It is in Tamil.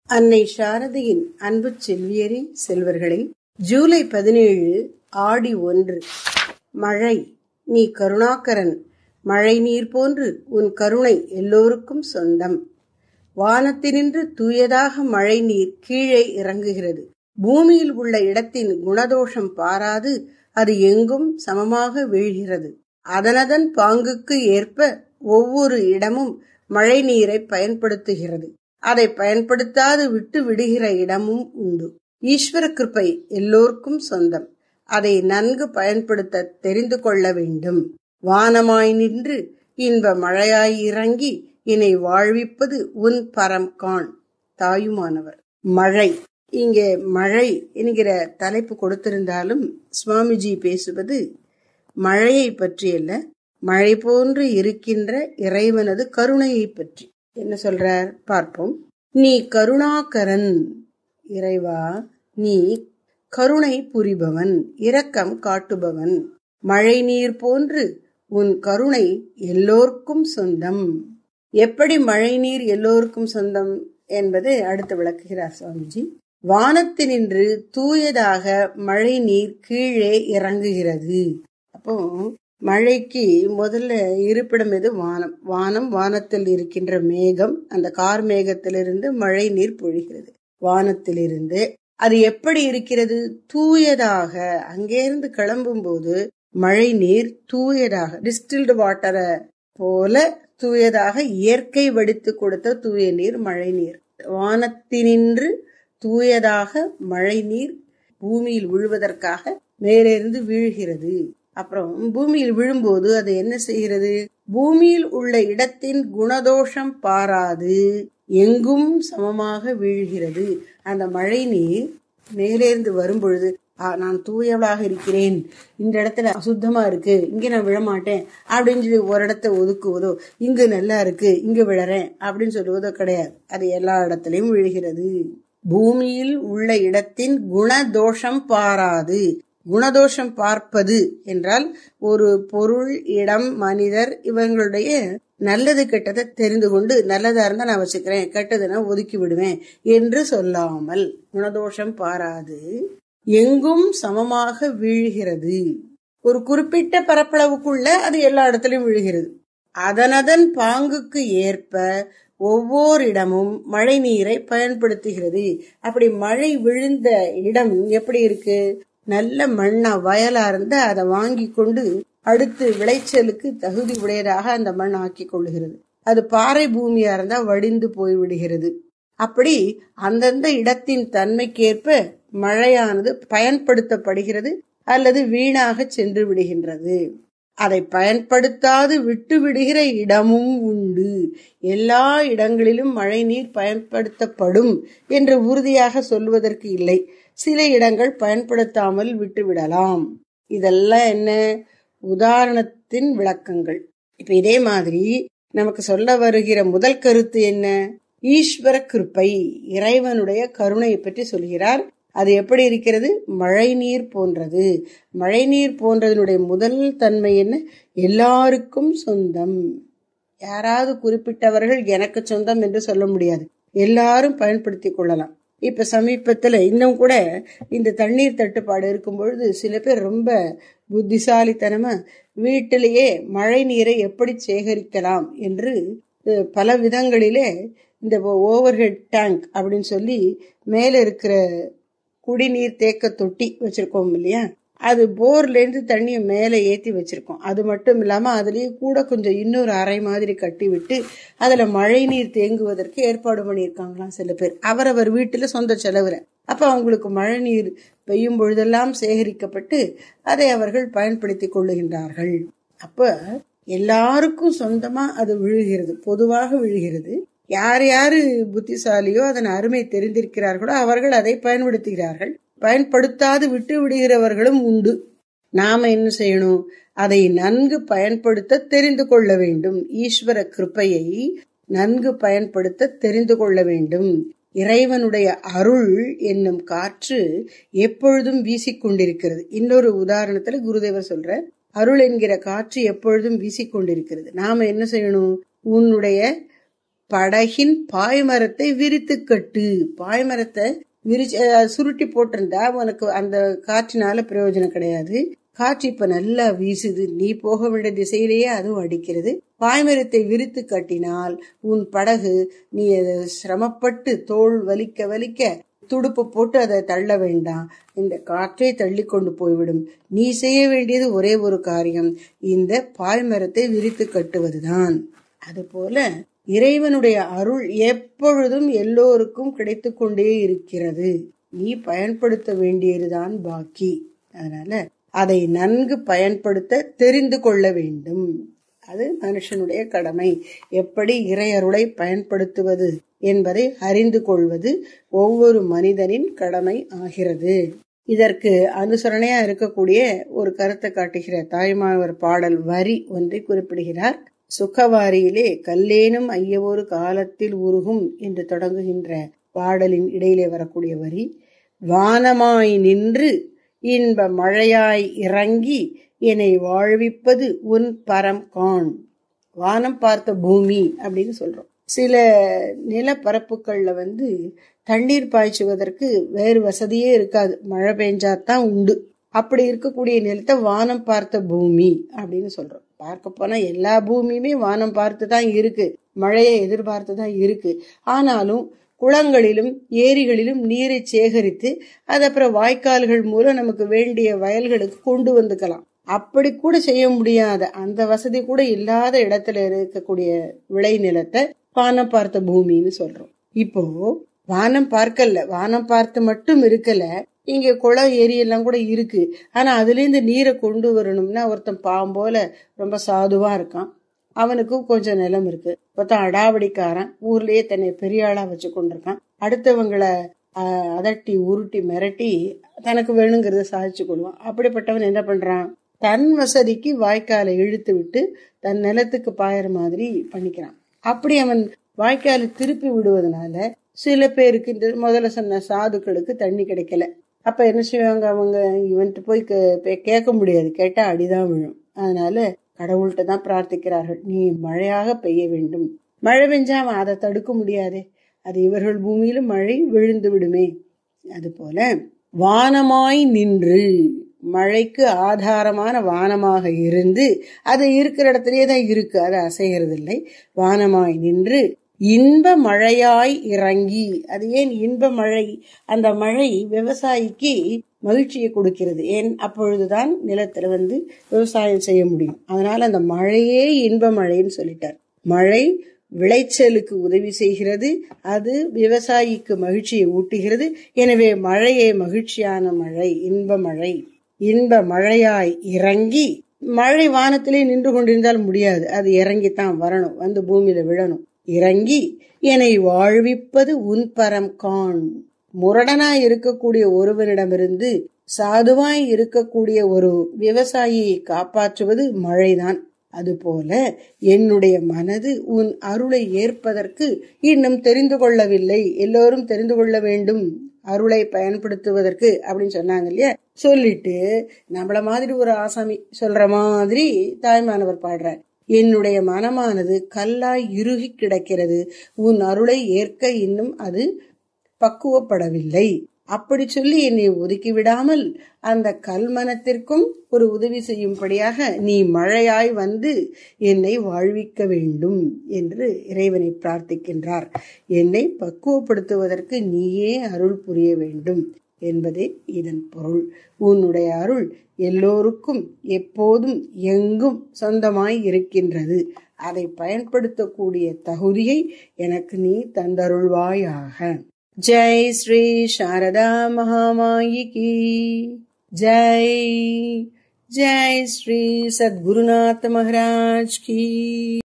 அன்னை சாரதியின் அன்பு செல்வியரே செல்வர்களே ஜூலை பதினேழு ஆடி ஒன்று மழை நீ கருணாகரன் மழை நீர் போன்று உன் கருணை எல்லோருக்கும் சொந்தம் வானத்தினின்று தூயதாக மழை நீர் கீழே இறங்குகிறது பூமியில் உள்ள இடத்தின் குணதோஷம் பாராது அது எங்கும் சமமாக வீழ்கிறது அதனதன் பாங்குக்கு ஏற்ப ஒவ்வொரு இடமும் மழை நீரை பயன்படுத்துகிறது அதை பயன்படுத்தாது விட்டு விடுகிற இடமும் உண்டு ஈஸ்வர கிருப்பை எல்லோருக்கும் சொந்தம் அதை நன்கு பயன்படுத்த தெரிந்து கொள்ள வேண்டும் வானமாய் நின்று இன்ப மழையாய் இறங்கி என்னை வாழ்விப்பது உன் பரம் காண் தாயுமானவர் மழை இங்கே மழை என்கிற தலைப்பு கொடுத்திருந்தாலும் சுவாமிஜி பேசுவது மழையை பற்றியல்ல மழை போன்று இருக்கின்ற இறைவனது கருணையை பற்றி என்ன சொல்றார் பார்ப்போம் நீ கருணாகரன் இறைவா நீ கருணை புரிபவன் இரக்கம் காட்டுபவன் மழை நீர் போன்று உன் கருணை எல்லோர்க்கும் சொந்தம் எப்படி மழை நீர் எல்லோருக்கும் சொந்தம் என்பதை அடுத்து விளக்குகிறார் சுவாமிஜி வானத்தினின்று தூயதாக மழை நீர் கீழே இறங்குகிறது அப்போ மழைக்கு முதல்ல இருப்பிடம் எது வானம் வானம் வானத்தில் இருக்கின்ற மேகம் அந்த கார் மேகத்திலிருந்து மழை நீர் பொழிகிறது வானத்திலிருந்து அது எப்படி இருக்கிறது தூயதாக அங்கேருந்து கிளம்பும் போது மழை நீர் தூயதாக டிஸ்டில்டு வாட்டரை போல தூயதாக இயற்கை வடித்து கொடுத்த தூய நீர் மழை நீர் வானத்தினின்று தூயதாக மழை நீர் பூமியில் விழுவதற்காக மேலிருந்து வீழ்கிறது அப்புறம் பூமியில் விழும்போது அது என்ன செய்கிறது பூமியில் உள்ள இடத்தின் குணதோஷம் பாராது எங்கும் சமமாக வீழ்கிறது அந்த மழை நீர் மேலேருந்து வரும்பொழுது நான் தூயவளாக இருக்கிறேன் இந்த இடத்துல அசுத்தமா இருக்கு இங்க நான் விழமாட்டேன் அப்படின்னு சொல்லி ஒரு இடத்த ஒதுக்குவதோ இங்கு நல்லா இருக்கு இங்க விழறேன் அப்படின்னு சொல்லுவதோ கிடையாது அது எல்லா இடத்துலயும் விழுகிறது பூமியில் உள்ள இடத்தின் குணதோஷம் பாராது குணதோஷம் பார்ப்பது என்றால் ஒரு பொருள் இடம் மனிதர் இவங்களுடைய நல்லது கெட்டதை தெரிந்து கொண்டு நல்லதா இருந்தா நான் வச்சுக்கிறேன் கெட்டதுன்னா ஒதுக்கி விடுவேன் என்று சொல்லாமல் குணதோஷம் பாராது எங்கும் சமமாக வீழ்கிறது ஒரு குறிப்பிட்ட பரப்பளவுக்குள்ள அது எல்லா இடத்துலயும் விழுகிறது அதனதன் பாங்குக்கு ஏற்ப ஒவ்வொரு இடமும் மழை நீரை பயன்படுத்துகிறது அப்படி மழை விழுந்த இடம் எப்படி இருக்கு நல்ல மண்ணா வயலா இருந்தா அதை வாங்கி கொண்டு அடுத்து விளைச்சலுக்கு தகுதி உடையதாக அந்த மண் ஆக்கி கொள்ளுகிறது அது பாறை பூமியா இருந்தா வடிந்து போய் விடுகிறது அப்படி அந்தந்த இடத்தின் தன்மைக்கேற்ப மழையானது பயன்படுத்தப்படுகிறது அல்லது வீணாக சென்று விடுகின்றது அதை பயன்படுத்தாது விட்டு விடுகிற இடமும் உண்டு எல்லா இடங்களிலும் மழை நீர் பயன்படுத்தப்படும் என்று உறுதியாக சொல்வதற்கு இல்லை சில இடங்கள் பயன்படுத்தாமல் விட்டுவிடலாம் இதெல்லாம் என்ன உதாரணத்தின் விளக்கங்கள் இப்ப இதே மாதிரி நமக்கு சொல்ல வருகிற முதல் கருத்து என்ன ஈஸ்வர கிருப்பை இறைவனுடைய கருணையை பற்றி சொல்கிறார் அது எப்படி இருக்கிறது மழை நீர் போன்றது மழை நீர் போன்றதனுடைய முதல் தன்மை என்ன எல்லாருக்கும் சொந்தம் யாராவது குறிப்பிட்டவர்கள் எனக்கு சொந்தம் என்று சொல்ல முடியாது எல்லாரும் பயன்படுத்தி கொள்ளலாம் இப்ப சமீபத்துல இன்னும் கூட இந்த தண்ணீர் தட்டுப்பாடு இருக்கும் பொழுது சில பேர் ரொம்ப புத்திசாலித்தனமா வீட்டிலேயே மழை நீரை எப்படி சேகரிக்கலாம் என்று பல விதங்களிலே இந்த ஓவர்ஹெட் டேங்க் அப்படின்னு சொல்லி மேல இருக்கிற குடிநீர் தேக்க தொட்டி வச்சிருக்கோம் இல்லையா அது போர்ல இருந்து தண்ணியை மேலே ஏத்தி வச்சிருக்கோம் அது மட்டும் இல்லாம அதுலயே கூட கொஞ்சம் இன்னொரு அறை மாதிரி கட்டி விட்டு அதுல மழை நீர் தேங்குவதற்கு ஏற்பாடு பண்ணியிருக்காங்களாம் சில பேர் அவரவர் வீட்டுல சொந்த செலவுல அப்ப அவங்களுக்கு மழை நீர் பெய்யும் பொழுதெல்லாம் சேகரிக்கப்பட்டு அதை அவர்கள் பயன்படுத்தி கொள்ளுகின்றார்கள் அப்ப எல்லாருக்கும் சொந்தமா அது விழுகிறது பொதுவாக விழுகிறது யார் யாரு புத்திசாலியோ அதன் அருமை தெரிந்திருக்கிறார்களோ அவர்கள் அதை பயன்படுத்துகிறார்கள் பயன்படுத்தாது விட்டு விடுகிறவர்களும் உண்டு நாம என்ன செய்யணும் அதை நன்கு பயன்படுத்த தெரிந்து கொள்ள வேண்டும் ஈஸ்வர கிருப்பையை நன்கு பயன்படுத்த தெரிந்து கொள்ள வேண்டும் இறைவனுடைய அருள் என்னும் காற்று எப்பொழுதும் வீசிக்கொண்டிருக்கிறது இன்னொரு உதாரணத்துல குருதேவர் சொல்ற அருள் என்கிற காற்று எப்பொழுதும் வீசிக்கொண்டிருக்கிறது நாம என்ன செய்யணும் உன்னுடைய படகின் பாய்மரத்தை விரித்து கட்டு பாய்மரத்தை விரிச்சு அஹ், சுருட்டி போட்டிருந்தா உனக்கு அந்த காற்றினால பிரயோஜனம் கிடையாது காற்று இப்ப நல்லா வீசுது நீ போக வேண்டிய திசையிலேயே அதுவும் அடிக்கிறது பாய்மரத்தை விரித்து கட்டினால் உன் படகு நீ அதை சிரமப்பட்டு தோல் வலிக்க வலிக்க துடுப்பு போட்டு அதை தள்ள வேண்டாம் இந்த காற்றை தள்ளி கொண்டு போய்விடும் நீ செய்ய வேண்டியது ஒரே ஒரு காரியம் இந்த பாய்மரத்தை விரித்து கட்டுவதுதான் அதுபோல இறைவனுடைய அருள் எப்பொழுதும் எல்லோருக்கும் கிடைத்து கொண்டே இருக்கிறது நீ பயன்படுத்த வேண்டியதுதான் பாக்கி அதனால அதை நன்கு பயன்படுத்த தெரிந்து கொள்ள வேண்டும் அது மனுஷனுடைய கடமை எப்படி இறை அருளை பயன்படுத்துவது என்பதை அறிந்து கொள்வது ஒவ்வொரு மனிதனின் கடமை ஆகிறது இதற்கு அனுசரணையா இருக்கக்கூடிய ஒரு கருத்தை காட்டுகிற தாய்மானவர் பாடல் வரி ஒன்றை குறிப்பிடுகிறார் சுக்கவாரியிலே கல்லேனும் ஐயவொரு காலத்தில் உருகும் என்று தொடங்குகின்ற பாடலின் இடையிலே வரக்கூடிய வரி வானமாய் நின்று இன்ப மழையாய் இறங்கி என்னை வாழ்விப்பது உன் பரம் காண் வானம் பார்த்த பூமி அப்படின்னு சொல்றோம் சில நிலப்பரப்புகள்ல வந்து தண்ணீர் பாய்ச்சுவதற்கு வேறு வசதியே இருக்காது மழை பெஞ்சாதான் உண்டு அப்படி இருக்கக்கூடிய நிலத்தை வானம் பார்த்த பூமி அப்படின்னு சொல்றோம் பார்க்க போனா எல்லா பூமியுமே வானம் பார்த்து தான் இருக்கு மழையை எதிர்பார்த்து தான் இருக்கு ஆனாலும் குளங்களிலும் ஏரிகளிலும் நீரை சேகரித்து அது அப்புறம் வாய்க்கால்கள் மூலம் நமக்கு வேண்டிய வயல்களுக்கு கொண்டு வந்துக்கலாம் அப்படி கூட செய்ய முடியாத அந்த வசதி கூட இல்லாத இடத்துல இருக்கக்கூடிய விளை நிலத்தை வானம் பார்த்த பூமின்னு சொல்றோம் இப்போ வானம் பார்க்கல வானம் பார்த்து மட்டும் இருக்கல இங்க குளம் ஏரி எல்லாம் கூட இருக்கு ஆனா அதுல இருந்து நீரை கொண்டு வரணும்னா ஒருத்தன் பாம்போல ரொம்ப சாதுவா இருக்கான் அவனுக்கும் கொஞ்சம் நிலம் இருக்கு ஒருத்தன் அடாவடிக்காரன் ஊர்லயே தன்னை பெரிய ஆளா வச்சு கொண்டிருக்கான் அடுத்தவங்களை ஆஹ், அதட்டி உருட்டி மிரட்டி தனக்கு வேணுங்கிறத சாதிச்சு கொள்வான் அப்படிப்பட்டவன் என்ன பண்றான் தன் வசதிக்கு வாய்க்காலை இழுத்து விட்டு தன் நிலத்துக்கு பாயிற மாதிரி பண்ணிக்கிறான் அப்படி அவன் வாய்க்காலை திருப்பி விடுவதனால சில பேருக்கு இந்த முதல்ல சொன்ன சாதுக்களுக்கு தண்ணி கிடைக்கல அப்ப என்ன செய்வாங்க அவங்க இவன்ட்டு போய் கே- பே- கேட்க முடியாது கேட்டா அடிதான் விழும் அதனால கடவுள்கிட்ட தான் பிரார்த்திக்கிறார்கள் நீ மழையாக பெய்ய வேண்டும் மழை பெஞ்சா அவன் அதை தடுக்க முடியாதே அது இவர்கள் பூமியிலும் மழை விழுந்து விடுமே அதுபோல வானமாய் நின்று மழைக்கு ஆதாரமான வானமாக இருந்து அது இருக்கிற இடத்துலயே தான் இருக்கு அது அசைகிறது இல்லை வானமாய் நின்று இன்ப மழையாய் இறங்கி அது ஏன் இன்ப மழை அந்த மழை விவசாயிக்கு மகிழ்ச்சியை கொடுக்கிறது ஏன் அப்பொழுதுதான் நிலத்துல வந்து விவசாயம் செய்ய முடியும் அதனால அந்த மழையே இன்ப மழைன்னு சொல்லிட்டார் மழை விளைச்சலுக்கு உதவி செய்கிறது அது விவசாயிக்கு மகிழ்ச்சியை ஊட்டுகிறது எனவே மழையே மகிழ்ச்சியான மழை இன்ப மழை இன்ப மழையாய் இறங்கி மழை வானத்திலே நின்று கொண்டிருந்தால் முடியாது அது இறங்கித்தான் வரணும் வந்து பூமியில விழணும் இறங்கி என்னை வாழ்விப்பது உன் பரம் காண் முரடனாய் இருக்கக்கூடிய ஒருவனிடமிருந்து சாதுவாய் இருக்கக்கூடிய ஒரு விவசாயியை காப்பாற்றுவது மழைதான் அதுபோல என்னுடைய மனது உன் அருளை ஏற்பதற்கு இன்னும் தெரிந்து கொள்ளவில்லை எல்லோரும் தெரிந்து கொள்ள வேண்டும் அருளை பயன்படுத்துவதற்கு அப்படின்னு சொன்னாங்க இல்லையா சொல்லிட்டு நம்மள மாதிரி ஒரு ஆசாமி சொல்ற மாதிரி தாய்மானவர் பாடுறார் என்னுடைய மனமானது கல்லாய் இறுகி கிடக்கிறது உன் அருளை ஏற்க இன்னும் அது பக்குவப்படவில்லை அப்படி சொல்லி என்னை ஒதுக்கி விடாமல் அந்த கல்மனத்திற்கும் ஒரு உதவி செய்யும்படியாக நீ மழையாய் வந்து என்னை வாழ்விக்க வேண்டும் என்று இறைவனை பிரார்த்திக்கின்றார் என்னை பக்குவப்படுத்துவதற்கு நீயே அருள் புரிய வேண்டும் என்பதே இதன் பொருள் உன்னுடைய அருள் எல்லோருக்கும் எப்போதும் எங்கும் சொந்தமாய் இருக்கின்றது அதை பயன்படுத்தக்கூடிய தகுதியை எனக்கு நீ தந்தருள்வாயாக जय श्री शारदा महामाई की जय जय श्री सद्गुरुनाथ महाराज की